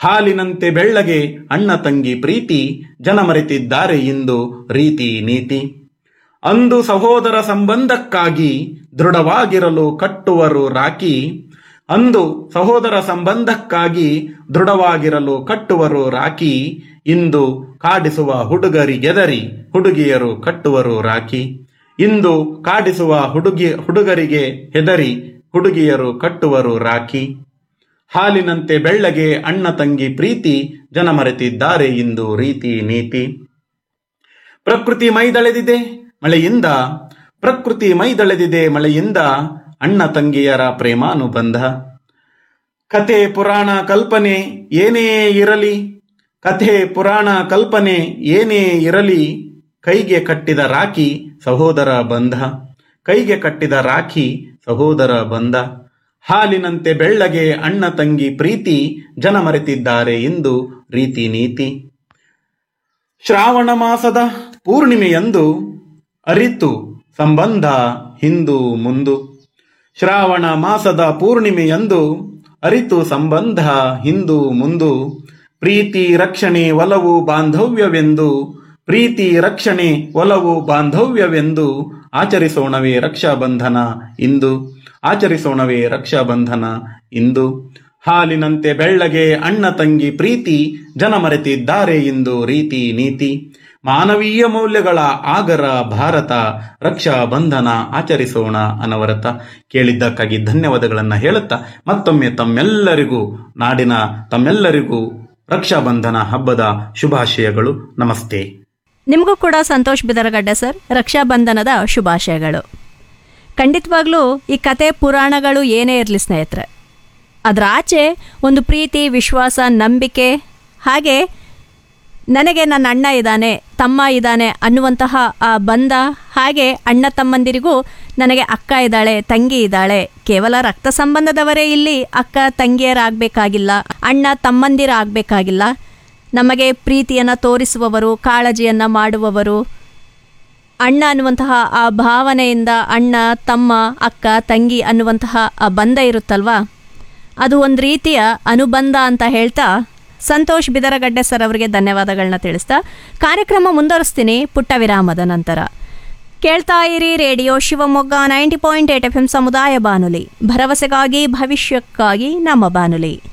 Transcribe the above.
ಹಾಲಿನಂತೆ ಬೆಳ್ಳಗೆ ಅಣ್ಣ ತಂಗಿ ಪ್ರೀತಿ ಜನ ಮರೆತಿದ್ದಾರೆ ಇಂದು ರೀತಿ ನೀತಿ ಅಂದು ಸಹೋದರ ಸಂಬಂಧಕ್ಕಾಗಿ ದೃಢವಾಗಿರಲು ಕಟ್ಟುವರು ರಾಖಿ ಅಂದು ಸಹೋದರ ಸಂಬಂಧಕ್ಕಾಗಿ ದೃಢವಾಗಿರಲು ಕಟ್ಟುವರು ರಾಖಿ ಇಂದು ಕಾಡಿಸುವ ಹುಡುಗರಿಗೆದರಿ ಹುಡುಗಿಯರು ಕಟ್ಟುವರು ರಾಖಿ ಇಂದು ಕಾಡಿಸುವ ಹುಡುಗಿ ಹುಡುಗರಿಗೆ ಹೆದರಿ ಹುಡುಗಿಯರು ಕಟ್ಟುವರು ರಾಖಿ ಹಾಲಿನಂತೆ ಬೆಳ್ಳಗೆ ಅಣ್ಣ ತಂಗಿ ಪ್ರೀತಿ ಜನ ಮರೆತಿದ್ದಾರೆ ಇಂದು ರೀತಿ ನೀತಿ ಪ್ರಕೃತಿ ಮೈದಳೆದಿದೆ ಮಳೆಯಿಂದ ಪ್ರಕೃತಿ ಮೈದಳೆದಿದೆ ಮಳೆಯಿಂದ ಅಣ್ಣ ತಂಗಿಯರ ಪ್ರೇಮಾನುಬಂಧ ಕತೆ ಪುರಾಣ ಕಲ್ಪನೆ ಏನೇ ಇರಲಿ ಕಥೆ ಪುರಾಣ ಕಲ್ಪನೆ ಏನೇ ಇರಲಿ ಕೈಗೆ ಕಟ್ಟಿದ ರಾಖಿ ಸಹೋದರ ಬಂಧ ಕೈಗೆ ಕಟ್ಟಿದ ರಾಖಿ ಸಹೋದರ ಬಂಧ ಹಾಲಿನಂತೆ ಬೆಳ್ಳಗೆ ಅಣ್ಣ ತಂಗಿ ಪ್ರೀತಿ ಜನ ಮರೆತಿದ್ದಾರೆ ಇಂದು ರೀತಿ ನೀತಿ ಶ್ರಾವಣ ಮಾಸದ ಪೂರ್ಣಿಮೆಯಂದು ಅರಿತು ಸಂಬಂಧ ಹಿಂದು ಮುಂದು ಶ್ರಾವಣ ಮಾಸದ ಪೂರ್ಣಿಮೆಯಂದು ಅರಿತು ಸಂಬಂಧ ಹಿಂದು ಮುಂದು ಪ್ರೀತಿ ರಕ್ಷಣೆ ಒಲವು ಬಾಂಧವ್ಯವೆಂದು ಪ್ರೀತಿ ರಕ್ಷಣೆ ಒಲವು ಬಾಂಧವ್ಯವೆಂದು ಆಚರಿಸೋಣವೇ ರಕ್ಷಾಬಂಧನ ಇಂದು ಆಚರಿಸೋಣವೇ ರಕ್ಷಾಬಂಧನ ಇಂದು ಹಾಲಿನಂತೆ ಬೆಳ್ಳಗೆ ಅಣ್ಣ ತಂಗಿ ಪ್ರೀತಿ ಜನ ಮರೆತಿದ್ದಾರೆ ಇಂದು ರೀತಿ ನೀತಿ ಮಾನವೀಯ ಮೌಲ್ಯಗಳ ಆಗರ ಭಾರತ ರಕ್ಷಾ ಬಂಧನ ಆಚರಿಸೋಣ ಅನವರತ ಕೇಳಿದ್ದಕ್ಕಾಗಿ ಧನ್ಯವಾದಗಳನ್ನು ಹೇಳುತ್ತಾ ಮತ್ತೊಮ್ಮೆ ತಮ್ಮೆಲ್ಲರಿಗೂ ನಾಡಿನ ತಮ್ಮೆಲ್ಲರಿಗೂ ರಕ್ಷಾಬಂಧನ ಹಬ್ಬದ ಶುಭಾಶಯಗಳು ನಮಸ್ತೆ ನಿಮಗೂ ಕೂಡ ಸಂತೋಷ್ ಬಿದರಗಡ್ಡೆ ಸರ್ ರಕ್ಷಾಬಂಧನದ ಶುಭಾಶಯಗಳು ಖಂಡಿತವಾಗ್ಲೂ ಈ ಕತೆ ಪುರಾಣಗಳು ಏನೇ ಇರಲಿ ಸ್ನೇಹಿತರೆ ಅದರ ಆಚೆ ಒಂದು ಪ್ರೀತಿ ವಿಶ್ವಾಸ ನಂಬಿಕೆ ಹಾಗೆ ನನಗೆ ನನ್ನ ಅಣ್ಣ ಇದ್ದಾನೆ ತಮ್ಮ ಇದ್ದಾನೆ ಅನ್ನುವಂತಹ ಆ ಬಂಧ ಹಾಗೆ ಅಣ್ಣ ತಮ್ಮಂದಿರಿಗೂ ನನಗೆ ಅಕ್ಕ ಇದ್ದಾಳೆ ತಂಗಿ ಇದ್ದಾಳೆ ಕೇವಲ ರಕ್ತ ಸಂಬಂಧದವರೇ ಇಲ್ಲಿ ಅಕ್ಕ ತಂಗಿಯರಾಗಬೇಕಾಗಿಲ್ಲ ಅಣ್ಣ ತಮ್ಮಂದಿರಾಗಬೇಕಾಗಿಲ್ಲ ನಮಗೆ ಪ್ರೀತಿಯನ್ನು ತೋರಿಸುವವರು ಕಾಳಜಿಯನ್ನು ಮಾಡುವವರು ಅಣ್ಣ ಅನ್ನುವಂತಹ ಆ ಭಾವನೆಯಿಂದ ಅಣ್ಣ ತಮ್ಮ ಅಕ್ಕ ತಂಗಿ ಅನ್ನುವಂತಹ ಆ ಬಂಧ ಇರುತ್ತಲ್ವಾ ಅದು ಒಂದು ರೀತಿಯ ಅನುಬಂಧ ಅಂತ ಹೇಳ್ತಾ ಸಂತೋಷ್ ಬಿದರಗಡ್ಡೆ ಸರ್ ಅವರಿಗೆ ಧನ್ಯವಾದಗಳನ್ನ ತಿಳಿಸ್ತಾ ಕಾರ್ಯಕ್ರಮ ಮುಂದುವರಿಸ್ತೀನಿ ಪುಟ್ಟ ವಿರಾಮದ ನಂತರ ಕೇಳ್ತಾ ಇರಿ radio Shivamogga ninety point eight F M ಸಮುದಾಯ ಬಾನುಲಿ ಭರವಸೆಗಾಗಿ ಭವಿಷ್ಯಕ್ಕಾಗಿ ನಮ್ಮ ಬಾನುಲಿ